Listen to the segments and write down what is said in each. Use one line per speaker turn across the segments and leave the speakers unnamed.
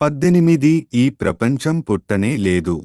పద్దెనిమిది ఈ ప్రపంచం పుట్టనే లేదు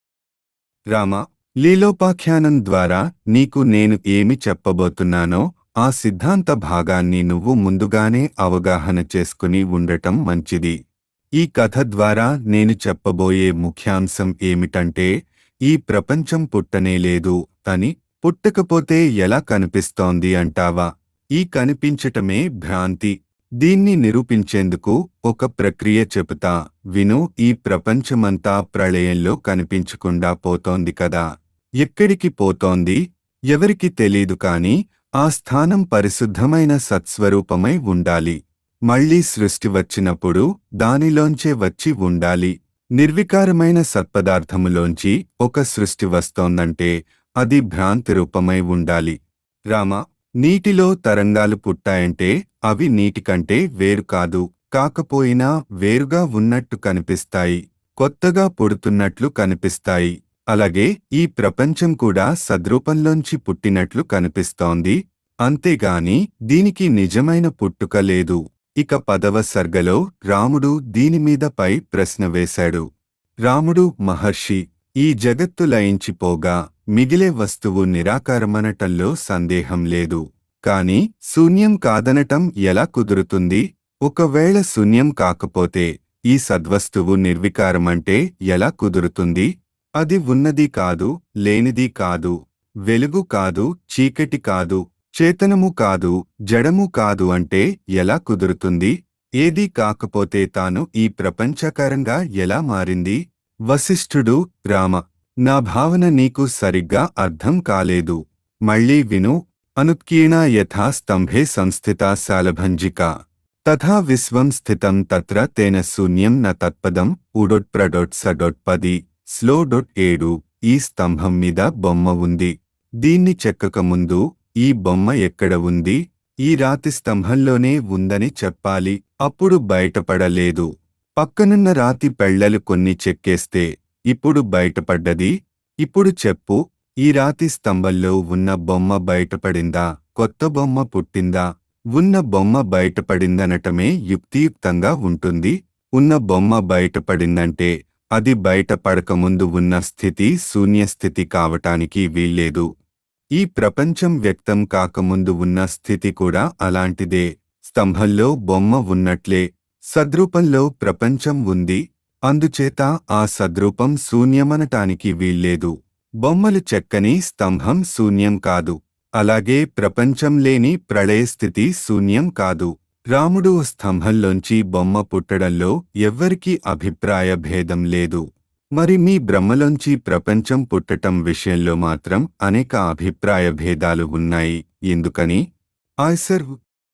రామ లీలోపాఖ్యానం ద్వారా నీకు నేను ఏమి చెప్పబోతున్నానో ఆ సిద్ధాంత భాగాన్ని నువ్వు ముందుగానే అవగాహన చేసుకుని ఉండటం మంచిది ఈ కథ ద్వారా నేను చెప్పబోయే ముఖ్యాంశం ఏమిటంటే ఈ ప్రపంచం పుట్టనే లేదు అని పుట్టకపోతే ఎలా కనిపిస్తోంది అంటావా ఈ కనిపించటమే భ్రాంతి దీన్ని నిరూపించేందుకు ఒక ప్రక్రియ చెబుతా విను ఈ ప్రపంచమంతా ప్రళయంలో కనిపించకుండా పోతోంది కదా ఎక్కడికి పోతోంది ఎవరికి తెలీదు కాని ఆ స్థానం పరిశుద్ధమైన సత్స్వరూపమై ఉండాలి మళ్ళీ సృష్టి వచ్చినప్పుడు దానిలోంచే వచ్చి ఉండాలి నిర్వికారమైన సత్పదార్థములోంచి ఒక సృష్టి వస్తోందంటే అది భ్రాంతి రూపమై ఉండాలి రామ నీటిలో తరంగాలు పుట్టాయంటే అవి నీటికంటే వేరు కాదు కాకపోయినా వేరుగా ఉన్నట్టు కనిపిస్తాయి కొత్తగా పుడుతున్నట్లు కనిపిస్తాయి అలాగే ఈ ప్రపంచం కూడా సద్రూపంలోంచి పుట్టినట్లు కనిపిస్తోంది అంతేగాని దీనికి నిజమైన పుట్టుక లేదు ఇక పదవ సర్గలో రాముడు దీనిమీద పై ప్రశ్న వేశాడు రాముడు మహర్షి ఈ జగత్తు లయించిపోగా మిగిలే వస్తువు నిరాకారమనటంలో సందేహం లేదు కాని శూన్యం కాదనటం ఎలా కుదురుతుంది ఒకవేళ శూన్యం కాకపోతే ఈ సద్వస్తువు నిర్వికారమంటే ఎలా కుదురుతుంది అది ఉన్నది కాదు లేనిది కాదు వెలుగు కాదు చీకటి కాదు చేతనము కాదు జడము కాదు అంటే ఎలా కుదురుతుంది ఏదీ కాకపోతే తాను ఈ ప్రపంచకరంగా ఎలా మారింది వశిష్ఠుడు రామ నా భావన నీకు సరిగ్గా అర్థం కాలేదు మళ్ళీ విను అనుత్కీర్ణ యథా స్తంభే సంస్థితా శాలభంజిక తథా విశ్వం స్థితం తత్ర తేన శూన్యం న తత్పదం ఉడొట్ప్రడొట్ సడొట్పది స్లో డొట్ ఏడు ఈ స్తంభం మీద బొమ్మ ఉంది దీన్ని చెక్కకముందు ఈ బొమ్మ ఎక్కడ ఉంది ఈ రాతి స్తంభంలోనే ఉందని చెప్పాలి అప్పుడు బయటపడలేదు పక్కనున్న రాతి పెళ్లలు కొన్ని చెక్కేస్తే ఇప్పుడు బయటపడ్డది ఇప్పుడు చెప్పు ఈ రాతి స్తంభంలో ఉన్న బొమ్మ బయటపడిందా కొత్త బొమ్మ పుట్టిందా ఉన్న బొమ్మ బయటపడిందనటమే యుక్తియుక్తంగా ఉంటుంది ఉన్న బొమ్మ బయటపడిందంటే అది బయటపడకముందు ఉన్న స్థితి శూన్యస్థితి కావటానికి వీల్లేదు ఈ ప్రపంచం వ్యక్తం కాకముందు ఉన్న స్థితి కూడా అలాంటిదే స్తంభంలో బొమ్మ ఉన్నట్లే సద్రూపంలో ప్రపంచం ఉంది అందుచేత ఆ సద్రూపం శూన్యమనటానికి వీల్లేదు బొమ్మలు చెక్కని స్తంభం శూన్యం కాదు అలాగే ప్రపంచం లేని ప్రళయస్థితి శూన్యం కాదు రాముడు స్తంభంలోంచి బొమ్మ పుట్టడంలో ఎవ్వరికీ అభిప్రాయ భేదం లేదు మరి మీ బ్రహ్మలోంచి ప్రపంచం పుట్టటం విషయంలో మాత్రం అనేక అభిప్రాయ భేదాలు ఉన్నాయి ఎందుకని ఆయ్సర్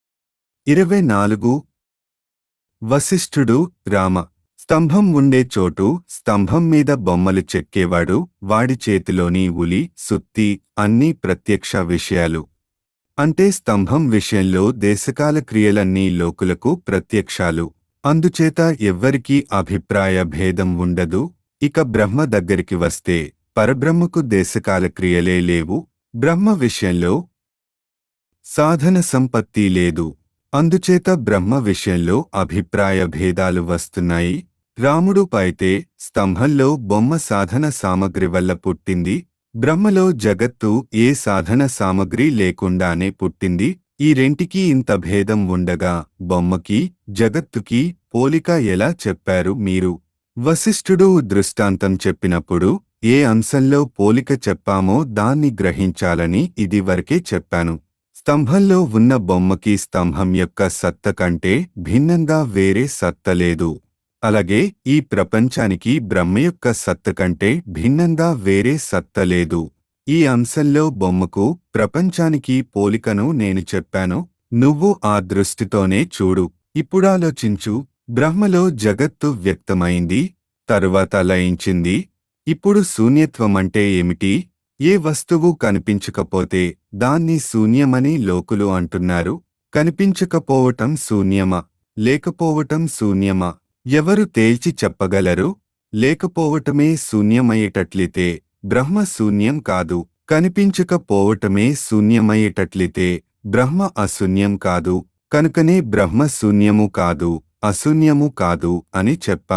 ఇరవై నాలుగు వశిష్ఠుడు రామ స్తంభం ఉండే చోటు స్తంభం మీద బొమ్మలు చెక్కేవాడు వాడి చేతిలోని ఉలి సుత్తి అన్నీ ప్రత్యక్ష విషయాలు అంటే స్తంభం విషయంలో దేశకాల క్రియలన్నీ లోకులకు ప్రత్యక్షాలు అందుచేత ఎవ్వరికీ అభిప్రాయ భేదం ఉండదు ఇక బ్రహ్మ దగ్గరికి వస్తే పరబ్రహ్మకు దేశకాల క్రియలే లేవు బ్రహ్మ విషయంలో సాధన సంపత్తి లేదు అందుచేత బ్రహ్మ విషయంలో అభిప్రాయ భేదాలు వస్తున్నాయి రాముడు పైతే స్తంభంలో బొమ్మ సాధన సామగ్రి వల్ల పుట్టింది బ్రహ్మలో జగత్తు ఏ సాధన సామగ్రి లేకుండానే పుట్టింది ఈ రెంటికి ఇంత భేదం ఉండగా బొమ్మకి జగత్తుకి పోలిక ఎలా చెప్పారు మీరు వశిష్ఠుడు దృష్టాంతం చెప్పినప్పుడు ఏ అంశంలో పోలిక చెప్పామో దాన్ని గ్రహించాలని ఇదివరకే చెప్పాను స్తంభంలో ఉన్న బొమ్మకి స్తంభం యొక్క సత్త కంటే భిన్నంగా వేరే సత్త లేదు అలాగే ఈ ప్రపంచానికి బ్రహ్మ యొక్క సత్త కంటే భిన్నంగా వేరే సత్త లేదు ఈ అంశంలో బొమ్మకు ప్రపంచానికి పోలికను నేను చెప్పాను నువ్వు ఆ దృష్టితోనే చూడు ఇప్పుడాలోచించు బ్రహ్మలో జగత్తు వ్యక్తమైంది తరువాత లయించింది ఇప్పుడు శూన్యత్వమంటే ఏమిటి ఏ వస్తువు కనిపించకపోతే దాన్ని శూన్యమని లోకులు అంటున్నారు కనిపించకపోవటం శూన్యమా లేకపోవటం శూన్యమా ఎవరు తేల్చి చెప్పగలరు లేకపోవటమే శూన్యమయ్యేటట్లితే బ్రహ్మ శూన్యం కాదు కనిపించకపోవటమే శూన్యమయ్యేటట్లితే బ్రహ్మ అశూన్యం కాదు కనుకనే బ్రహ్మ శూన్యము కాదు అశూన్యము కాదు అని చెప్పాం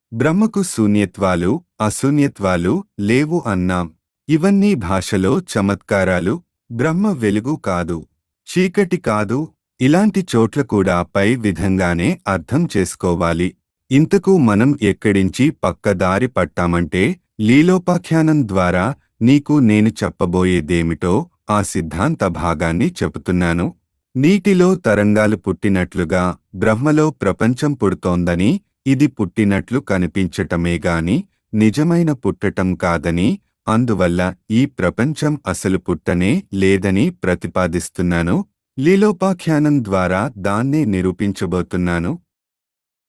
బ్రహ్మకు శూన్యత్వాలు అశూన్యత్వాలు లేవు అన్నాం ఇవన్నీ భాషలో చమత్కారాలు బ్రహ్మ వెలుగు కాదు చీకటి కాదు ఇలాంటి చోట్ల కూడా పై విధంగానే అర్థం చేసుకోవాలి ఇంతకు మనం ఎక్కడించి పక్కదారి పట్టామంటే లీలోపాఖ్యానం ద్వారా నీకు నేను చెప్పబోయేదేమిటో ఆ సిద్ధాంత భాగాన్ని చెబుతున్నాను నీటిలో తరంగాలు పుట్టినట్లుగా బ్రహ్మలో ప్రపంచం పుడుతోందని ఇది పుట్టినట్లు కనిపించటమే గాని నిజమైన పుట్టటం కాదని అందువల్ల ఈ ప్రపంచం అసలు పుట్టనే లేదని ప్రతిపాదిస్తున్నాను లీలోపాఖ్యానం ద్వారా దాన్నే నిరూపించబోతున్నాను